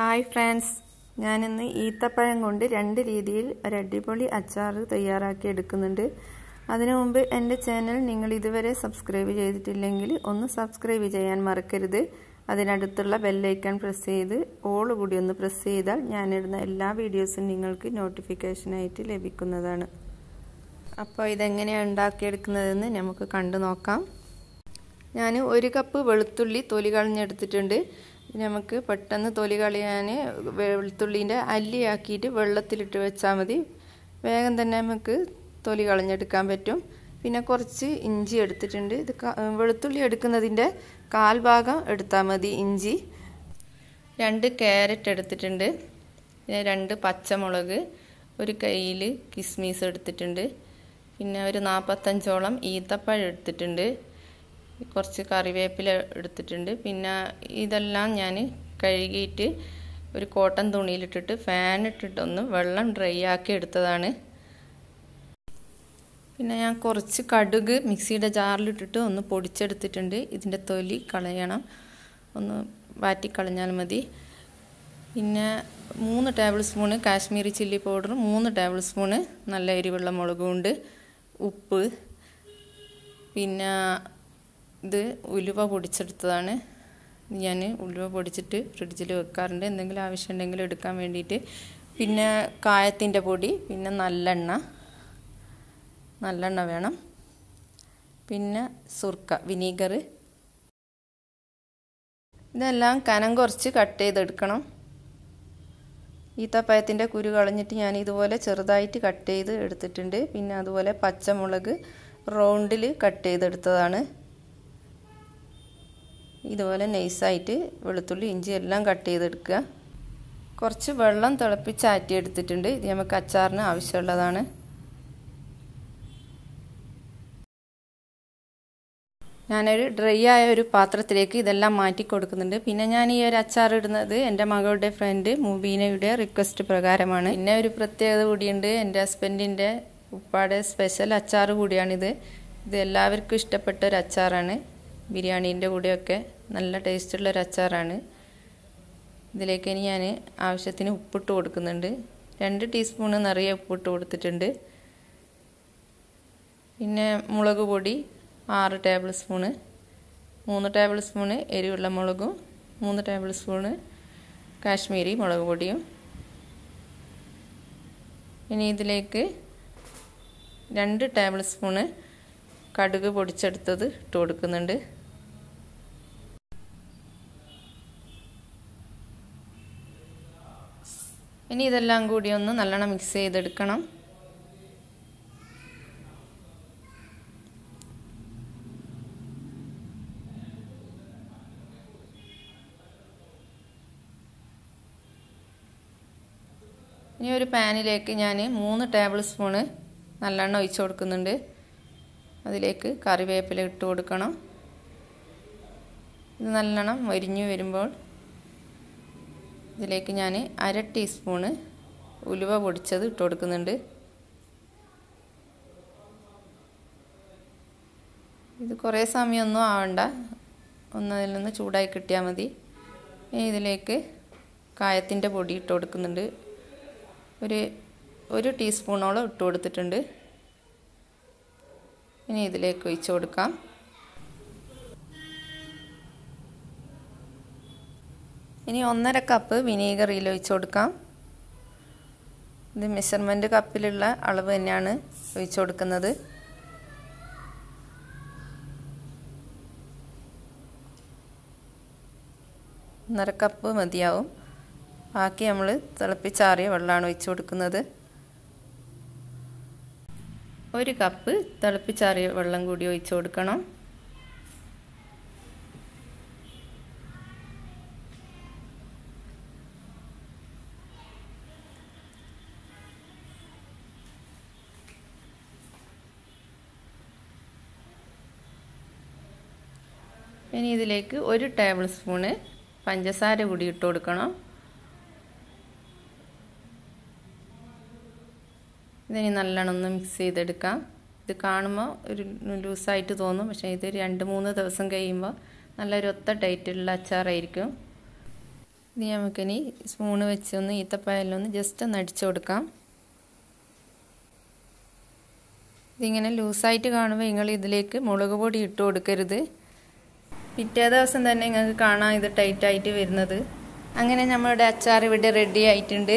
hi friends ഞാനിന്ന് ഈത്തപ്പഴം കൊണ്ട് രണ്ട് രീതിയിൽ ഒരു അടിപൊളി അച്ചാർ തയ്യാറാക്കി എടുക്കുന്നുണ്ട് അതിനു മുമ്പ് എൻ്റെ ചാനൽ നിങ്ങൾ ഇതുവരെ സബ്സ്ക്രൈബ് ചെയ്തിട്ടില്ലെങ്കിൽ ഒന്ന് സബ്സ്ക്രൈബ് ചെയ്യാൻ മറക്കരുത് അതിനടുത്തുള്ള ബെല്ലൈക്കൺ പ്രസ് ചെയ്ത് ഓൾ കൂടി ഒന്ന് പ്രസ് ചെയ്താൽ ഞാനിടുന്ന എല്ലാ വീഡിയോസും നിങ്ങൾക്ക് നോട്ടിഫിക്കേഷനായിട്ട് ലഭിക്കുന്നതാണ് അപ്പോൾ ഇതെങ്ങനെയാണ് ഉണ്ടാക്കിയെടുക്കുന്നതെന്ന് നമുക്ക് കണ്ടു നോക്കാം ഞാൻ ഒരു കപ്പ് വെളുത്തുള്ളി തൊലി കളഞ്ഞെടുത്തിട്ടുണ്ട് നമുക്ക് പെട്ടെന്ന് തൊലി കളയാൻ വെളുത്തുള്ളീൻ്റെ അല്ലിയാക്കിയിട്ട് വെള്ളത്തിലിട്ട് വെച്ചാൽ മതി വേഗം തന്നെ നമുക്ക് തൊലി കളഞ്ഞെടുക്കാൻ പറ്റും പിന്നെ കുറച്ച് ഇഞ്ചി എടുത്തിട്ടുണ്ട് ഇത് വെളുത്തുള്ളി എടുക്കുന്നതിൻ്റെ കാൽഭാഗം എടുത്താൽ മതി ഇഞ്ചി രണ്ട് ക്യാരറ്റ് എടുത്തിട്ടുണ്ട് പിന്നെ രണ്ട് പച്ചമുളക് ഒരു കയ്യിൽ കിസ്മീസ് എടുത്തിട്ടുണ്ട് പിന്നെ ഒരു നാൽപ്പത്തഞ്ചോളം ഈത്തപ്പഴം എടുത്തിട്ടുണ്ട് കുറച്ച് കറിവേപ്പില എടുത്തിട്ടുണ്ട് പിന്നെ ഇതെല്ലാം ഞാൻ കഴുകിയിട്ട് ഒരു കോട്ടൺ തുണിയിലിട്ടിട്ട് ഫാൻ ഇട്ടിട്ടൊന്ന് വെള്ളം ഡ്രൈ ആക്കി എടുത്തതാണ് പിന്നെ ഞാൻ കുറച്ച് കടുക് മിക്സിയുടെ ജാറിലിട്ടിട്ട് ഒന്ന് പൊടിച്ചെടുത്തിട്ടുണ്ട് ഇതിൻ്റെ തൊലി കളയണം ഒന്ന് വാറ്റിക്കളഞ്ഞാൽ മതി പിന്നെ മൂന്ന് tablespoon Kashmiri chilli powder മൂന്ന് ടേബിൾ സ്പൂണ് നല്ല എരിവുള്ള മുളകും ഉണ്ട് ഉപ്പ് പിന്നെ ഇത് ഉലുവ പൊടിച്ചെടുത്തതാണ് ഞാൻ ഉലുവ പൊടിച്ചിട്ട് ഫ്രിഡ്ജിൽ വെക്കാറുണ്ട് എന്തെങ്കിലും ആവശ്യമുണ്ടെങ്കിൽ എടുക്കാൻ വേണ്ടിയിട്ട് പിന്നെ കായത്തിൻ്റെ പൊടി പിന്നെ നല്ലെണ്ണ നല്ലെണ്ണ വേണം പിന്നെ സുർക്ക വിനീഗർ ഇതെല്ലാം കനം കുറച്ച് കട്ട് ചെയ്തെടുക്കണം ഈത്തപ്പഴത്തിൻ്റെ കുരു കളഞ്ഞിട്ട് ഞാൻ ഇതുപോലെ ചെറുതായിട്ട് കട്ട് ചെയ്ത് എടുത്തിട്ടുണ്ട് പിന്നെ അതുപോലെ പച്ചമുളക് റൗണ്ടിൽ കട്ട് ചെയ്തെടുത്തതാണ് ഇതുപോലെ നൈസായിട്ട് വെളുത്തുള്ളി ഇഞ്ചി എല്ലാം കട്ട് ചെയ്തെടുക്കുക കുറച്ച് വെള്ളം തിളപ്പിച്ചാറ്റി എടുത്തിട്ടുണ്ട് ഇത് നമുക്ക് അച്ചാറിന് ആവശ്യമുള്ളതാണ് ഞാനൊരു ഡ്രൈ ആയ ഒരു പാത്രത്തിലേക്ക് ഇതെല്ലാം മാറ്റി കൊടുക്കുന്നുണ്ട് പിന്നെ ഞാൻ ഈ ഒരു അച്ചാർ ഇടുന്നത് എൻ്റെ മകളുടെ ഫ്രണ്ട് മുബീനയുടെ റിക്വസ്റ്റ് പ്രകാരമാണ് പിന്നെ ഒരു പ്രത്യേകത കൂടിയുണ്ട് എൻ്റെ ഹസ്ബൻഡിൻ്റെ ഉപ്പാടെ സ്പെഷ്യൽ അച്ചാർ കൂടിയാണിത് ഇത് എല്ലാവർക്കും ഇഷ്ടപ്പെട്ട ഒരു അച്ചാറാണ് ബിരിയാണീൻ്റെ കൂടെയൊക്കെ നല്ല ടേസ്റ്റുള്ള ഒരു അച്ചാറാണ് ഇതിലേക്ക് ഇനി ഞാൻ ആവശ്യത്തിന് ഉപ്പിട്ട് കൊടുക്കുന്നുണ്ട് രണ്ട് ടീസ്പൂണ് നിറയെ ഉപ്പിട്ട് കൊടുത്തിട്ടുണ്ട് പിന്നെ മുളക് പൊടി ആറ് ടേബിൾ സ്പൂണ് മൂന്ന് ടേബിൾ സ്പൂണ് എരിവുള്ള മുളകും മൂന്ന് ടേബിൾ സ്പൂണ് കാശ്മീരി മുളക് പൊടിയും ഇനി ഇതിലേക്ക് രണ്ട് ടേബിൾ സ്പൂണ് കടുക് പൊടിച്ചെടുത്തത് ഇട്ട് കൊടുക്കുന്നുണ്ട് ഇനി ഇതെല്ലാം കൂടി ഒന്ന് നല്ലോണം മിക്സ് ചെയ്തെടുക്കണം ഇനി ഒരു പാനിലേക്ക് ഞാൻ മൂന്ന് ടേബിൾ സ്പൂണ് നല്ലെണ്ണ ഒഴിച്ച് കൊടുക്കുന്നുണ്ട് അതിലേക്ക് കറിവേപ്പില ഇട്ട് കൊടുക്കണം ഇത് നല്ലോണം മൊരിഞ്ഞു വരുമ്പോൾ ഇതിലേക്ക് ഞാൻ അര ടീസ്പൂണ് ഉലുവ പൊടിച്ചത് ഇട്ട് കൊടുക്കുന്നുണ്ട് ഇത് കുറേ സമയമൊന്നും ആവണ്ട ഒന്ന് അതിൽ നിന്ന് ചൂടായി കിട്ടിയാൽ മതി ഇതിലേക്ക് കായത്തിൻ്റെ പൊടി ഇട്ട് കൊടുക്കുന്നുണ്ട് ഒരു ഒരു ടീസ്പൂണോളം ഇട്ട് കൊടുത്തിട്ടുണ്ട് ഇനി ഇതിലേക്ക് ഒഴിച്ച് കൊടുക്കാം ഇനി ഒന്നര കപ്പ് വിനീഗറിൽ ഒഴിച്ച് കൊടുക്കാം ഇത് മെഷർമെൻ്റ് കപ്പിലുള്ള അളവ് തന്നെയാണ് ഒഴിച്ച് കൊടുക്കുന്നത് ഒന്നര കപ്പ് മതിയാവും ബാക്കി നമ്മൾ തിളപ്പിച്ചാറിയ വെള്ളമാണ് ഒഴിച്ച് കൊടുക്കുന്നത് ഒരു കപ്പ് തിളപ്പിച്ചാറിയ വെള്ളം കൂടി ഒഴിച്ച് കൊടുക്കണം ഇനി ഇതിലേക്ക് ഒരു ടേബിൾ സ്പൂണ് പഞ്ചസാര കൂടി ഇട്ട് കൊടുക്കണം ഇതിനി നല്ലോണം ഒന്ന് മിക്സ് ചെയ്തെടുക്കാം ഇത് കാണുമ്പോൾ ഒരു ലൂസായിട്ട് തോന്നും പക്ഷേ ഇത് രണ്ട് മൂന്ന് ദിവസം കഴിയുമ്പോൾ നല്ലൊരു ഒത്ത ടൈറ്റുള്ള അച്ചാറായിരിക്കും ഇനി നമുക്കിനി സ്പൂണ് വെച്ച് ഒന്ന് ഈത്തപ്പഴലൊന്ന് ജസ്റ്റ് ഒന്ന് അടിച്ചു കൊടുക്കാം ഇതിങ്ങനെ ലൂസായിട്ട് കാണുമ്പോൾ നിങ്ങൾ ഇതിലേക്ക് മുളക് പൊടി ഇട്ട് കൊടുക്കരുത് പിറ്റേ ദിവസം തന്നെ നിങ്ങൾക്ക് കാണാം ഇത് ടൈറ്റായിട്ട് വരുന്നത് അങ്ങനെ നമ്മളുടെ അച്ചാർ ഇവിടെ റെഡി ആയിട്ടുണ്ട്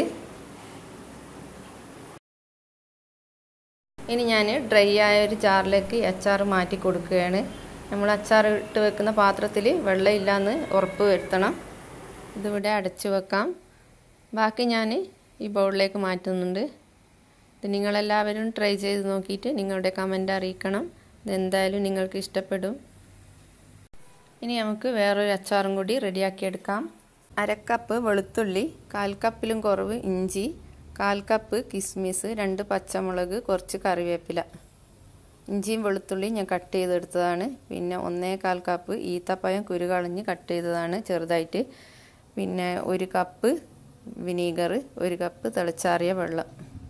ഇനി ഞാൻ ഡ്രൈ ആയ ഒരു ജാറിലേക്ക് അച്ചാർ മാറ്റി കൊടുക്കുകയാണ് നമ്മൾ അച്ചാർ ഇട്ട് വെക്കുന്ന പാത്രത്തിൽ വെള്ളമില്ലാന്ന് ഉറപ്പ് വരുത്തണം ഇതിവിടെ അടച്ചു വെക്കാം ബാക്കി ഞാൻ ഈ ബൗളിലേക്ക് മാറ്റുന്നുണ്ട് ഇത് നിങ്ങളെല്ലാവരും ട്രൈ ചെയ്ത് നോക്കിയിട്ട് നിങ്ങളുടെ കമൻ്റ് അറിയിക്കണം ഇതെന്തായാലും നിങ്ങൾക്ക് ഇഷ്ടപ്പെടും ഇനി നമുക്ക് വേറൊരു അച്ചാറും കൂടി റെഡിയാക്കിയെടുക്കാം അരക്കപ്പ് വെളുത്തുള്ളി കാൽ കപ്പിലും കുറവ് ഇഞ്ചി കാൽ കപ്പ് കിസ്മിസ് രണ്ട് പച്ചമുളക് കുറച്ച് കറിവേപ്പില ഇഞ്ചിയും വെളുത്തുള്ളിയും ഞാൻ കട്ട് ചെയ്തെടുത്തതാണ് പിന്നെ ഒന്നേ കാൽ കപ്പ് ഈത്തപ്പഴം കുരുകളഞ്ഞ് കട്ട് ചെയ്തതാണ് ചെറുതായിട്ട് പിന്നെ ഒരു കപ്പ് വിനീഗർ ഒരു കപ്പ് തിളച്ചാറിയ വെള്ളം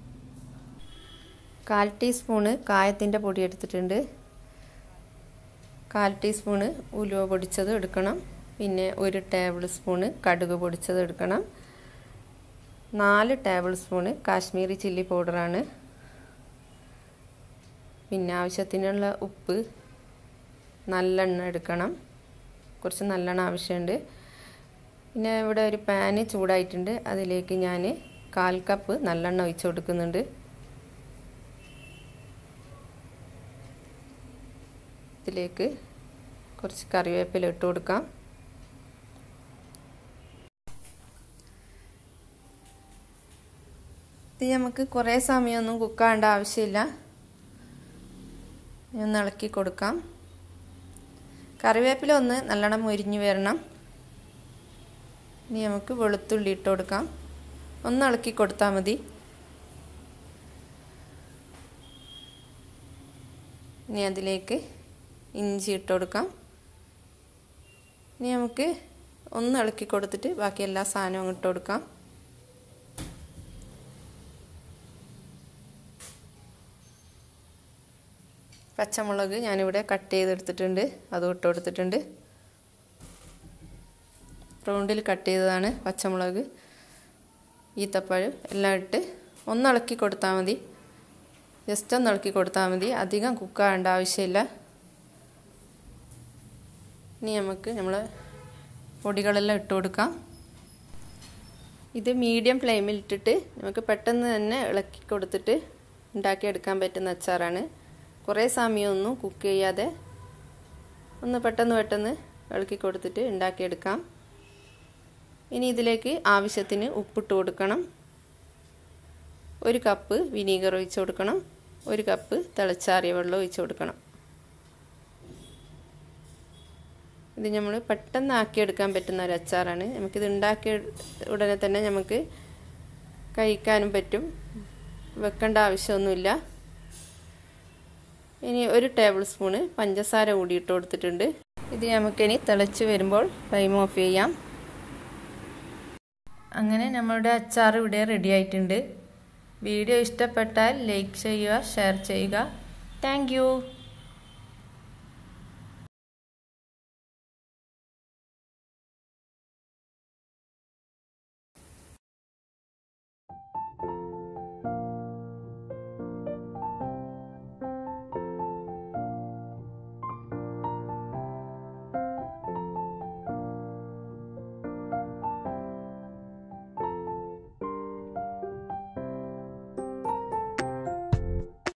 കാൽ ടീസ്പൂണ് കായത്തിൻ്റെ പൊടി എടുത്തിട്ടുണ്ട് കാൽ ടീസ്പൂണ് ഉലുവ പൊടിച്ചത് എടുക്കണം പിന്നെ ഒരു ടേബിൾ സ്പൂണ് കടുക് പൊടിച്ചത് എടുക്കണം നാല് ടേബിൾ സ്പൂണ് കാശ്മീരി ചില്ലി പൗഡറാണ് പിന്നെ ആവശ്യത്തിനുള്ള ഉപ്പ് നല്ലെണ്ണ എടുക്കണം കുറച്ച് നല്ലെണ്ണ ആവശ്യമുണ്ട് പിന്നെ ഇവിടെ ഒരു പാന് ചൂടായിട്ടുണ്ട് അതിലേക്ക് ഞാൻ കാൽ കപ്പ് നല്ലെണ്ണ ഒഴിച്ചു കൊടുക്കുന്നുണ്ട് ഇതിലേക്ക് കുറച്ച് കറിവേപ്പില ഇട്ട് കൊടുക്കാം ഇത് നമുക്ക് കുറേ സമയമൊന്നും കുക്കാവേണ്ട ആവശ്യമില്ല ഒന്ന് ഇളക്കി കൊടുക്കാം കറിവേപ്പില ഒന്ന് നല്ലോണം മുരിഞ്ഞ് വരണം ഇനി നമുക്ക് വെളുത്തുള്ളി ഇട്ട് കൊടുക്കാം ഒന്ന് ഇളക്കി കൊടുത്താൽ മതി ഇനി അതിലേക്ക് ഇഞ്ചി ഇട്ട് കൊടുക്കാം ഇനി നമുക്ക് ഒന്ന് ഇളക്കി കൊടുത്തിട്ട് ബാക്കി എല്ലാ സാധനവും ഇട്ട് കൊടുക്കാം പച്ചമുളക് ഞാനിവിടെ കട്ട് ചെയ്തെടുത്തിട്ടുണ്ട് അതും ഇട്ട് കൊടുത്തിട്ടുണ്ട് റൗണ്ടിൽ കട്ട് ചെയ്തതാണ് പച്ചമുളക് ഈത്തപ്പഴം എല്ലാം ഇട്ട് ഒന്ന് ഇളക്കി കൊടുത്താൽ മതി ജസ്റ്റ് ഒന്ന് ഇളക്കി കൊടുത്താൽ മതി അധികം കുക്കാവേണ്ട ആവശ്യമില്ല ഇനി നമുക്ക് നമ്മൾ പൊടികളെല്ലാം ഇട്ട് കൊടുക്കാം ഇത് മീഡിയം ഫ്ലെയിമിൽ ഇട്ടിട്ട് നമുക്ക് പെട്ടെന്ന് തന്നെ ഇളക്കി കൊടുത്തിട്ട് ഉണ്ടാക്കിയെടുക്കാൻ പറ്റുന്ന അച്ചാറാണ് കുറേ സമയമൊന്നും കുക്ക് ചെയ്യാതെ ഒന്ന് പെട്ടെന്ന് പെട്ടെന്ന് ഇളക്കി കൊടുത്തിട്ട് ഉണ്ടാക്കിയെടുക്കാം ഇനി ഇതിലേക്ക് ആവശ്യത്തിന് ഉപ്പിട്ട് കൊടുക്കണം ഒരു കപ്പ് വിനീഗർ ഒഴിച്ച് കൊടുക്കണം ഒരു കപ്പ് തിളച്ചാറിയ വെള്ളം ഒഴിച്ച് കൊടുക്കണം ഇത് നമ്മൾ പെട്ടെന്ന് ആക്കിയെടുക്കാൻ പറ്റുന്ന ഒരു അച്ചാറാണ് നമുക്കിത് ഉണ്ടാക്കിയ ഉടനെ തന്നെ നമുക്ക് കഴിക്കാനും പറ്റും വെക്കേണ്ട ആവശ്യമൊന്നുമില്ല ഇനി ഒരു ടേബിൾ സ്പൂണ് പഞ്ചസാര കൂടി ഇട്ട് കൊടുത്തിട്ടുണ്ട് ഇത് നമുക്കിനി തിളച്ച് വരുമ്പോൾ ഫ്ലെയിം ഓഫ് ചെയ്യാം അങ്ങനെ നമ്മളുടെ അച്ചാർ ഇവിടെ റെഡി ആയിട്ടുണ്ട് വീഡിയോ ഇഷ്ടപ്പെട്ടാൽ ലൈക്ക് ചെയ്യുക ഷെയർ ചെയ്യുക താങ്ക്